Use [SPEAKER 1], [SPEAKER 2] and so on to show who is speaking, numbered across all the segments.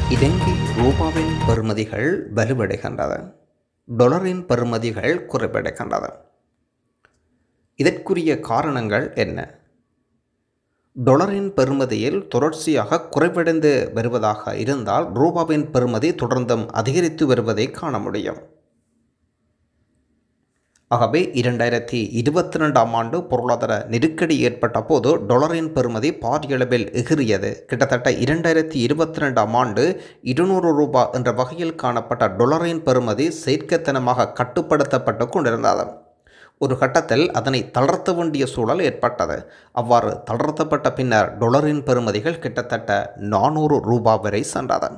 [SPEAKER 1] இலங்கை ரூபாவின் பெறுமதிகள் வலுவடைகின்றது டொலரின் பெறுமதிகள் குறைவடைகின்றது இதற்குரிய காரணங்கள் என்ன டொலரின் பெறுமதியில் தொடர்ச்சியாக குறைவடைந்து வருவதாக இருந்தால் ரூபாவின் பெறுமதி தொடர்ந்தும் அதிகரித்து வருவதை காண முடியும் ஆகவே இரண்டாயிரத்தி இருபத்தி ரெண்டாம் ஆண்டு பொருளாதார நெருக்கடி ஏற்பட்ட போது டொலரின் பெறுமதி பாரியளவில் எகிறியது கிட்டத்தட்ட இரண்டாயிரத்தி இருபத்தி ரெண்டாம் ஆண்டு இருநூறு ரூபாய் என்ற வகையில் காணப்பட்ட டொலரின் பெறுமதி செயற்கைத்தனமாக கட்டுப்படுத்தப்பட்டு கொண்டிருந்தது ஒரு கட்டத்தில் அதனை தளர்த்த வேண்டிய சூழல் ஏற்பட்டது அவ்வாறு தளர்த்தப்பட்ட பின்னர் டொலரின் பெறுமதிகள் கிட்டத்தட்ட நானூறு ரூபாய் வரை சென்றது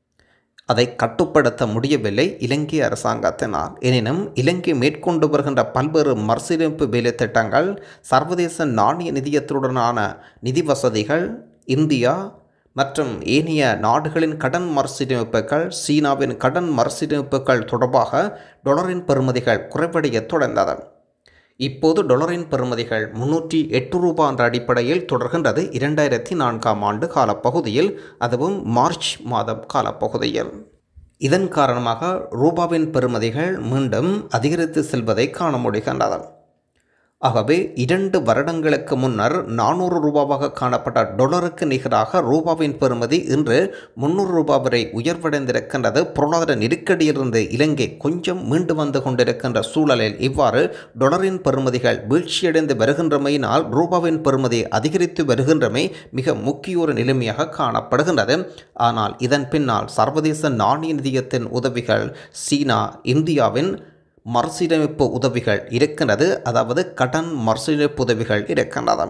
[SPEAKER 1] அதை கட்டுப்படுத்த முடியவில்லை இலங்கை அரசாங்கத்தினால் எனினும் இலங்கை மேற்கொண்டு வருகின்ற பல்வேறு மறுசீரமைப்பு வேலை திட்டங்கள் சர்வதேச நாணய நிதியத்துடனான நிதி வசதிகள் இந்தியா மற்றும் ஏனைய நாடுகளின் கடன் மறுசீரமைப்புகள் சீனாவின் கடன் மறுசீரமைப்புகள் தொடர்பாக டொலரின் பெறுமதிகள் குறைவடைய தொடர்ந்தது இப்போது டொலரின் பெறுமதிகள் முன்னூற்றி எட்டு ரூபாய் என்ற அடிப்படையில் தொடர்கின்றது இரண்டாயிரத்தி நான்காம் ஆண்டு காலப்பகுதியில் அதுவும் மார்ச் மாதம் காலப்பகுதியில் இதன் காரணமாக ரூபாவின் பெறுமதிகள் மீண்டும் அதிகரித்து செல்வதை காண முடிகின்றது ஆகவே இரண்டு வருடங்களுக்கு முன்னர் நானூறு ரூபாவாக காணப்பட்ட டொலருக்கு நிகராக ரூபாவின் பெறுமதி இன்று முன்னூறு ரூபாய் வரை உயர்வடைந்திருக்கின்றது பொருளாதார நெருக்கடியிலிருந்து இலங்கை கொஞ்சம் மீண்டு வந்து கொண்டிருக்கின்ற சூழலில் இவ்வாறு டொலரின் பெறுமதிகள் வீழ்ச்சியடைந்து வருகின்றமையினால் ரூபாவின் பெறுமதி அதிகரித்து வருகின்றமை மிக முக்கிய ஒரு நிலைமையாக காணப்படுகின்றது ஆனால் இதன் பின்னால் சர்வதேச நாணய நிதியத்தின் உதவிகள் சீனா இந்தியாவின் மறுசீரமைப்பு உதவிகள் இருக்கின்றது அதாவது கடன் மறுசீரமைப்பு உதவிகள் இருக்கின்றது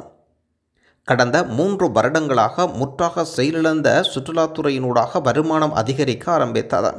[SPEAKER 1] கடந்த மூன்று வருடங்களாக முற்றாக செயலிழந்த சுற்றுலாத்துறையினூடாக வருமானம் அதிகரிக்க ஆரம்பித்தது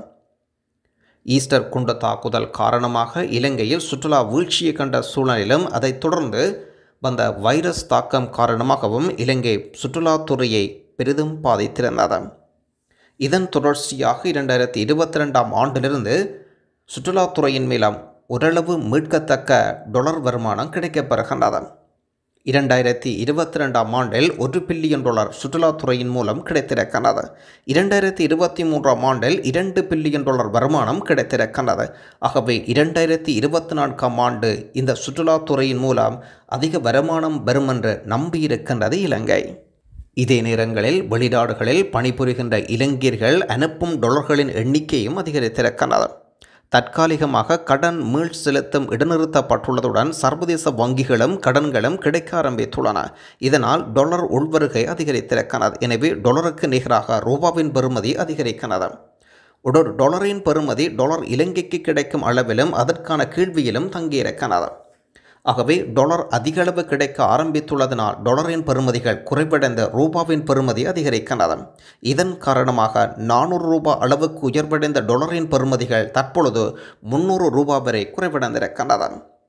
[SPEAKER 1] ஈஸ்டர் குண்டு தாக்குதல் காரணமாக இலங்கையில் சுற்றுலா வீழ்ச்சியை கண்ட சூழ்நிலையிலும் அதைத் தொடர்ந்து வந்த வைரஸ் தாக்கம் காரணமாகவும் இலங்கை சுற்றுலாத்துறையை பெரிதும் பாதித்திருந்தது இதன் தொடர்ச்சியாக இரண்டாயிரத்தி இருபத்தி ரெண்டாம் ஆண்டிலிருந்து சுற்றுலாத்துறையின் மூலம் ஓரளவு மீட்கத்தக்க டொலர் வருமானம் கிடைக்கப்பெறுகின்றது இரண்டாயிரத்தி இருபத்தி ரெண்டாம் ஆண்டில் ஒரு பில்லியன் டாலர் சுற்றுலாத்துறையின் மூலம் கிடைத்திருக்கின்றது இரண்டாயிரத்தி இருபத்தி மூன்றாம் ஆண்டில் இரண்டு பில்லியன் டாலர் வருமானம் கிடைத்திருக்கின்றது ஆகவே இரண்டாயிரத்தி இருபத்தி நான்காம் ஆண்டு இந்த சுற்றுலாத்துறையின் மூலம் அதிக வருமானம் வரும் என்று நம்பியிருக்கின்றது இலங்கை இதே நேரங்களில் வெளிநாடுகளில் பணிபுரிகின்ற இலங்கையர்கள் அனுப்பும் டொலர்களின் எண்ணிக்கையும் அதிகரித்திருக்கின்றது தற்காலிகமாக கடன் மீள் செலுத்தும் இடைநிறுத்தப்பட்டுள்ளதுடன் சர்வதேச வங்கிகளும் கடன்களும் கிடைக்க ஆரம்பித்துள்ளன இதனால் டொலர் உள்வருகை அதிகரித்திருக்கிறது எனவே டொலருக்கு நிகராக ரூபாவின் பெறுமதி அதிகரிக்கிறது ஒரு டொலரின் பெறுமதி டொலர் இலங்கைக்கு கிடைக்கும் அளவிலும் அதற்கான கேள்வியிலும் தங்கியிருக்கிறது ஆகவே டொலர் அதிகளவு கிடைக்க ஆரம்பித்துள்ளதனால் டொலரின் பெறுமதிகள் குறைவடைந்த ரூபாவின் பெறுமதி அதிகரிக்கின்றது இதன் காரணமாக நானூறு ரூபாய் அளவுக்கு உயர்வடைந்த டொலரின் பெறுமதிகள் தற்பொழுது முன்னூறு ரூபாய் வரை குறைவடைந்திருக்கின்றது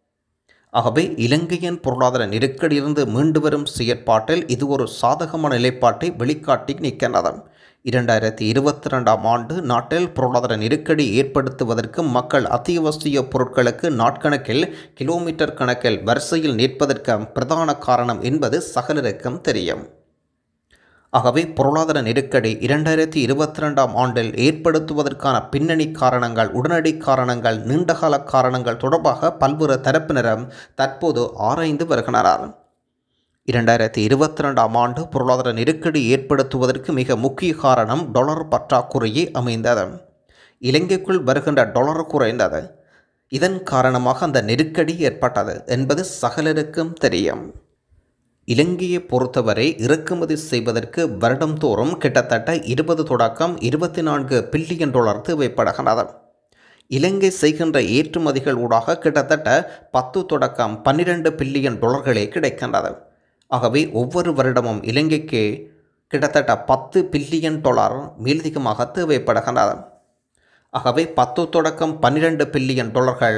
[SPEAKER 1] ஆகவே இலங்கையின் பொருளாதார நெருக்கடியிலிருந்து மீண்டு வரும் செயற்பாட்டில் இது ஒரு சாதகமான நிலைப்பாட்டை வெளிக்காட்டி நிற்கின்றது இரண்டாயிரத்தி இருபத்தி ரெண்டாம் ஆண்டு நாட்டில் பொருளாதார நெருக்கடி ஏற்படுத்துவதற்கு மக்கள் அத்தியாவசிய பொருட்களுக்கு நாட்கணக்கில் கிலோமீட்டர் கணக்கில் வரிசையில் நிற்பதற்கு பிரதான காரணம் என்பது சகலருக்கும் தெரியும் ஆகவே பொருளாதார நெருக்கடி இரண்டாயிரத்தி இருபத்தி ரெண்டாம் ஆண்டில் ஏற்படுத்துவதற்கான பின்னணி காரணங்கள் உடனடி காரணங்கள் நீண்டகால காரணங்கள் தொடர்பாக பல்வேறு தரப்பினரும் தற்போது ஆராய்ந்து வருகின்றனர் இரண்டாயிரத்தி இருபத்தி ரெண்டாம் ஆண்டு பொருளாதார நெருக்கடி ஏற்படுத்துவதற்கு மிக முக்கிய காரணம் டொலர் பற்றாக்குறையே அமைந்தது இலங்கைக்குள் வருகின்ற டொலர் குறைந்தது இதன் காரணமாக அந்த நெருக்கடி ஏற்பட்டது என்பது சகலருக்கும் தெரியும் இலங்கையை பொறுத்தவரை இறக்குமதி செய்வதற்கு வருடந்தோறும் கிட்டத்தட்ட இருபது தொடக்கம் இருபத்தி நான்கு பில்லியன் டாலர் தேவைப்படுகிறது இலங்கை செய்கின்ற ஏற்றுமதிகள் ஊடாக கிட்டத்தட்ட பத்து தொடக்கம் பன்னிரண்டு பில்லியன் டாலர்களே கிடைக்கின்றது ஆகவே ஒவ்வொரு வருடமும் இலங்கைக்கு கிட்டத்தட்ட பத்து பில்லியன் டாலர் மேலதிகமாக தேவைப்படுகின்றது ஆகவே பத்து தொடக்கம் பன்னிரண்டு பில்லியன் டாலர்கள்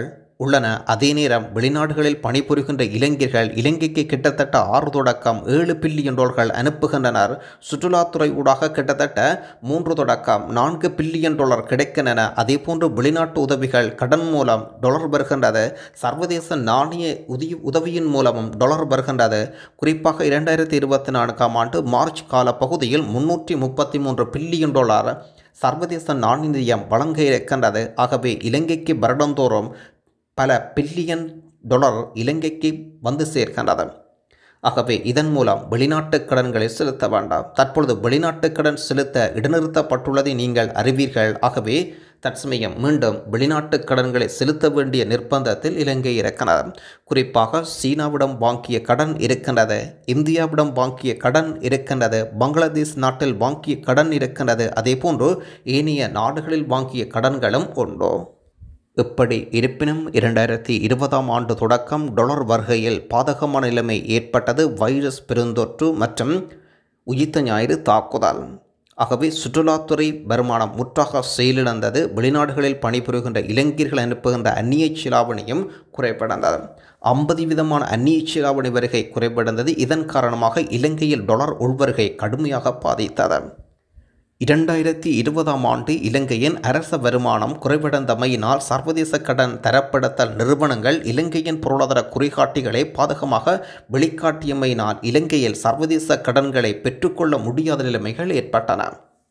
[SPEAKER 1] உள்ளன அதே நேரம் வெளிநாடுகளில் பணிபுரிகின்ற இளைஞர்கள் இலங்கைக்கு கிட்டத்தட்ட ஆறு தொடக்கம் ஏழு பில்லியன் டாலர்கள் அனுப்புகின்றனர் சுற்றுலாத்துறை ஊடாக கிட்டத்தட்ட மூன்று தொடக்கம் நான்கு பில்லியன் டாலர் கிடைக்கின்றன அதேபோன்று வெளிநாட்டு உதவிகள் கடன் மூலம் டாலர் வருகின்றது சர்வதேச நாணய உதவி உதவியின் மூலமும் டாலர் வருகின்றது குறிப்பாக இரண்டாயிரத்தி இருபத்தி நான்காம் ஆண்டு மார்ச் கால பகுதியில் முன்னூற்றி முப்பத்தி மூன்று பில்லியன் டாலர் சர்வதேச நாணய நிதியம் வழங்க இருக்கின்றது ஆகவே இலங்கைக்கு வருடந்தோறும் பல பில்லியன் டாலர் இலங்கைக்கு வந்து சேர்க்கின்றது ஆகவே இதன் மூலம் வெளிநாட்டு கடன்களை செலுத்த வேண்டாம் தற்பொழுது வெளிநாட்டு கடன் செலுத்த இடைநிறுத்தப்பட்டுள்ளதை நீங்கள் அறிவீர்கள் ஆகவே தற்சமயம் மீண்டும் வெளிநாட்டு கடன்களை செலுத்த வேண்டிய நிர்பந்தத்தில் இலங்கை இருக்கிறது குறிப்பாக சீனாவிடம் வாங்கிய கடன் இருக்கின்றது இந்தியாவிடம் வாங்கிய கடன் இருக்கின்றது பங்களாதேஷ் நாட்டில் வாங்கிய கடன் இருக்கின்றது அதேபோன்று ஏனைய நாடுகளில் வாங்கிய கடன்களும் உண்டு இப்படி இருப்பினும் இரண்டாயிரத்தி இருபதாம் ஆண்டு தொடக்கம் டொலர் வருகையில் பாதகமான நிலைமை ஏற்பட்டது வைரஸ் பெருந்தொற்று மற்றும் உயிர்த்த ஞாயிறு தாக்குதல் ஆகவே சுற்றுலாத்துறை வருமானம் முற்றாக செயலிழந்தது வெளிநாடுகளில் பணிபுரிகின்ற இளைஞர்கள் அனுப்புகின்ற அந்நிய சிலாவணியும் குறைபடந்தது ஐம்பது விதமான அந்நிய சிலாவணி வருகை குறைபடந்தது இதன் காரணமாக இலங்கையில் டொலர் உள்வருகை கடுமையாக பாதித்தது இரண்டாயிரத்தி இருபதாம் ஆண்டு இலங்கையின் அரச வருமானம் குறைவடைந்தமையினால் சர்வதேச கடன் தரப்படுத்தல் நிறுவனங்கள் இலங்கையின் பொருளாதார குறிகாட்டிகளை பாதகமாக வெளிக்காட்டியமையினால் இலங்கையில் சர்வதேச கடன்களை பெற்றுக்கொள்ள முடியாத நிலைமைகள் ஏற்பட்டன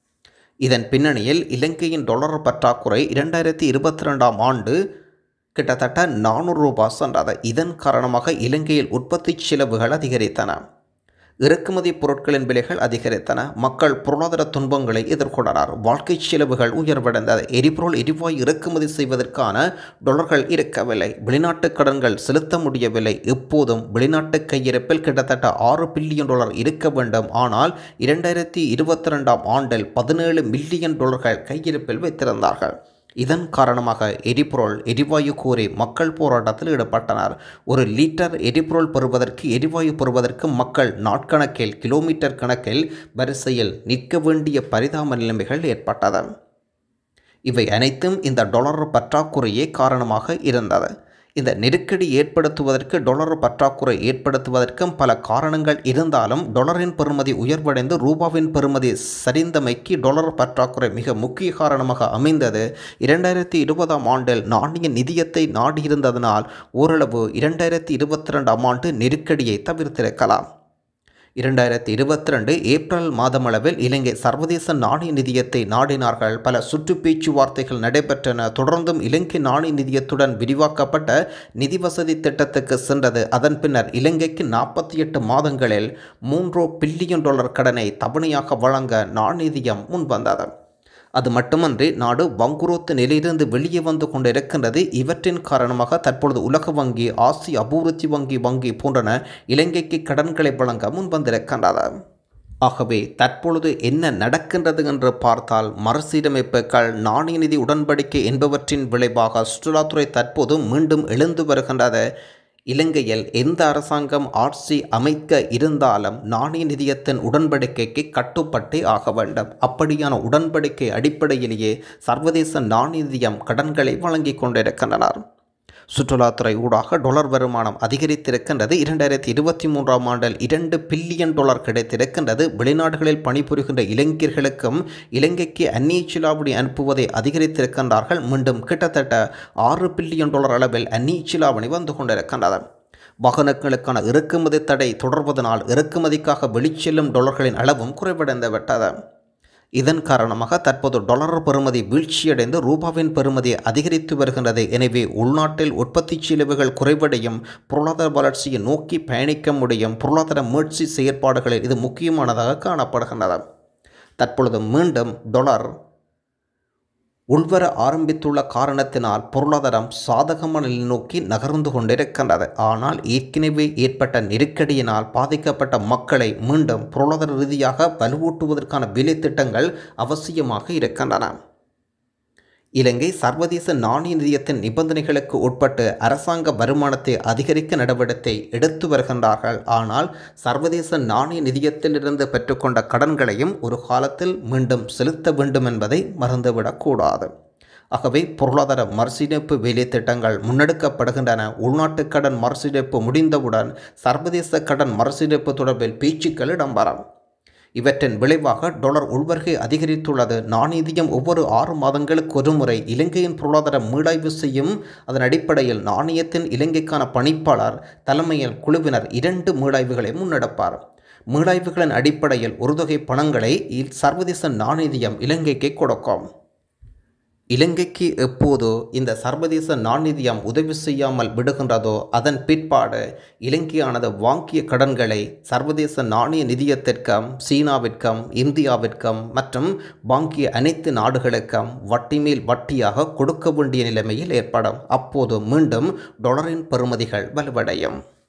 [SPEAKER 1] இதன் பின்னணியில் இலங்கையின் டொலர் பற்றாக்குறை இரண்டாயிரத்தி இருபத்தி ரெண்டாம் ஆண்டு கிட்டத்தட்ட நானூறு ரூபாய் சென்றது இதன் காரணமாக இலங்கையில் உற்பத்தி செலவுகள் அதிகரித்தன இறக்குமதி பொருட்களின் விலைகள் அதிகரித்தன மக்கள் பொருளாதார துன்பங்களை எதிர்கொண்டனர் வாழ்க்கை செலவுகள் உயர்வடைந்தது எரிபொருள் எரிவாயு இறக்குமதி செய்வதற்கான டொலர்கள் இருக்கவில்லை வெளிநாட்டு கடன்கள் செலுத்த முடியவில்லை எப்போதும் வெளிநாட்டு கையிருப்பில் கிட்டத்தட்ட ஆறு பில்லியன் டாலர் இருக்க வேண்டும் ஆனால் இரண்டாயிரத்தி இருபத்தி ரெண்டாம் ஆண்டில் பதினேழு மில்லியன் டாலர்கள் கையிருப்பில் வைத்திருந்தார்கள் இதன் காரணமாக எரிபொருள் எரிவாயு கோரி மக்கள் போராட்டத்தில் ஈடுபட்டனர் ஒரு லிட்டர் எரிபொருள் பெறுவதற்கு எரிவாயு பெறுவதற்கு மக்கள் நாட்கணக்கில் கிலோமீட்டர் கணக்கில் வரிசையில் நிற்க வேண்டிய பரிதாப நிலைமைகள் ஏற்பட்டது இவை அனைத்தும் இந்த டொலர் பற்றாக்குறையே காரணமாக இருந்தது இந்த நெருக்கடி ஏற்படுத்துவதற்கு டொலர் பற்றாக்குறை ஏற்படுத்துவதற்கும் பல காரணங்கள் இருந்தாலும் டொலரின் பெறுமதி உயர்வடைந்து ரூபாவின் பெறுமதி சரிந்தமைக்கு டொலர் பற்றாக்குறை மிக முக்கிய காரணமாக அமைந்தது இரண்டாயிரத்தி இருபதாம் ஆண்டில் நாணய நிதியத்தை நாடியிருந்ததனால் ஓரளவு இரண்டாயிரத்தி இருபத்தி ரெண்டாம் ஆண்டு நெருக்கடியை தவிர்த்திருக்கலாம் இரண்டாயிரத்தி இருபத்தி ரெண்டு ஏப்ரல் மாதமளவில் இலங்கை சர்வதேச நாணய நிதியத்தை நாடினார்கள் பல சுற்று பேச்சுவார்த்தைகள் நடைபெற்றன தொடர்ந்தும் இலங்கை நாணய நிதியத்துடன் விரிவாக்கப்பட்ட நிதி வசதி திட்டத்துக்கு சென்றது அதன் பின்னர் இலங்கைக்கு நாற்பத்தி எட்டு மாதங்களில் மூன்று பில்லியன் டாலர் கடனை தவணையாக வழங்க நாணய நிதியம் முன்வந்தது அது மட்டுமன்றி நாடு வங்குரோத்து நிலையிலிருந்து வெளியே வந்து கொண்டிருக்கின்றது இவற்றின் காரணமாக தற்பொழுது உலக வங்கி ஆசிய அபிவிருத்தி வங்கி வங்கி போன்றன இலங்கைக்கு கடன்களை வழங்க முன்வந்திருக்கின்றது ஆகவே தற்பொழுது என்ன நடக்கின்றது என்று பார்த்தால் மறுசீரமைப்புகள் நாணய நிதி உடன்படிக்கை என்பவற்றின் விளைவாக சுற்றுலாத்துறை தற்போது மீண்டும் எழுந்து வருகின்றது இலங்கையில் எந்த அரசாங்கம் ஆட்சி அமைக்க இருந்தாலும் நாணய நிதியத்தின் உடன்படிக்கைக்கு கட்டுப்பட்டே ஆக வேண்டும் அப்படியான உடன்படிக்கை அடிப்படையிலேயே சர்வதேச நாணய நிதியம் கடன்களை வழங்கிக் கொண்டிருக்கின்றனர் சுற்றுலாத்துறை ஊடாக டொலர் வருமானம் அதிகரித்திருக்கின்றது இரண்டாயிரத்தி இருபத்தி மூன்றாம் ஆண்டில் இரண்டு பில்லியன் டாலர் கிடைத்திருக்கின்றது வெளிநாடுகளில் பணிபுரிகின்ற இளைஞர்களுக்கும் இலங்கைக்கு அந்நிய சிலாவணி அனுப்புவதை அதிகரித்திருக்கின்றார்கள் மீண்டும் கிட்டத்தட்ட ஆறு பில்லியன் டாலர் அளவில் அந்நிய சிலாவணி வந்து கொண்டிருக்கின்றது வாகனங்களுக்கான இறக்குமதி தடை தொடர்வதனால் இறக்குமதிக்காக வெளிச்செல்லும் டாலர்களின் அளவும் குறைவடைந்து விட்டது இதன் காரணமாக தற்போது டொலர் பெறுமதி வீழ்ச்சியடைந்து ரூபாவின் பெறுமதி அதிகரித்து வருகின்றது எனவே உள்நாட்டில் உற்பத்தி செலவுகள் குறைவடையும் பொருளாதார வளர்ச்சியை நோக்கி பயணிக்க முடியும் பொருளாதார மீட்சி செயற்பாடுகளில் இது முக்கியமானதாக காணப்படுகின்றது தற்பொழுது மீண்டும் டொலர் உள்வர ஆரம்பித்துள்ள காரணத்தினால் பொருளாதாரம் சாதகமான நிலை நோக்கி நகர்ந்து கொண்டிருக்கின்றது ஆனால் ஏற்கனவே ஏற்பட்ட நெருக்கடியினால் பாதிக்கப்பட்ட மக்களை மீண்டும் பொருளாதார ரீதியாக வலுவூட்டுவதற்கான வேலை திட்டங்கள் அவசியமாக இருக்கின்றன இலங்கை சர்வதேச நாணய நிதியத்தின் நிபந்தனைகளுக்கு உட்பட்டு அரசாங்க வருமானத்தை அதிகரிக்க நடவடிக்கை எடுத்து வருகின்றார்கள் ஆனால் சர்வதேச நாணய நிதியத்திலிருந்து பெற்றுக்கொண்ட கடன்களையும் ஒரு காலத்தில் மீண்டும் செலுத்த வேண்டும் என்பதை மறந்துவிடக்கூடாது ஆகவே பொருளாதார மறுசீரமைப்பு வேலை திட்டங்கள் முன்னெடுக்கப்படுகின்றன உள்நாட்டு கடன் மறுசீரமைப்பு முடிந்தவுடன் சர்வதேச கடன் மறுசீரமைப்பு தொடர்பில் பேச்சுக்கள் இடம்பெறும் இவற்றின் விளைவாக டாலர் உள்வர்கை அதிகரித்துள்ளது நாணயதியம் ஒவ்வொரு ஆறு மாதங்களுக்கு ஒருமுறை இலங்கையின் பொருளாதார மீளாய்வு செய்யும் அதன் அடிப்படையில் நாணயத்தின் இலங்கைக்கான பணிப்பாளர் தலைமையில் குழுவினர் இரண்டு மீளாய்வுகளை முன்னெடுப்பார் மீளாய்வுகளின் அடிப்படையில் ஒரு தொகை பணங்களை இல் சர்வதேச நாணயதியம் இலங்கைக்கு கொடுக்கும் இலங்கைக்கு எப்போது இந்த சர்வதேச நாணயதியம் உதவி செய்யாமல் விடுகின்றதோ அதன் பிற்பாடு இலங்கையானது வாங்கிய கடன்களை சர்வதேச நாணய நிதியத்திற்கும் சீனாவிற்கும் இந்தியாவிற்கும் மற்றும் வாங்கிய அனைத்து நாடுகளுக்கும் வட்டி மேல் வட்டியாக கொடுக்க வேண்டிய நிலைமையில் ஏற்படும் அப்போது மீண்டும் டொலரின் பெறுமதிகள் வலுவடையும்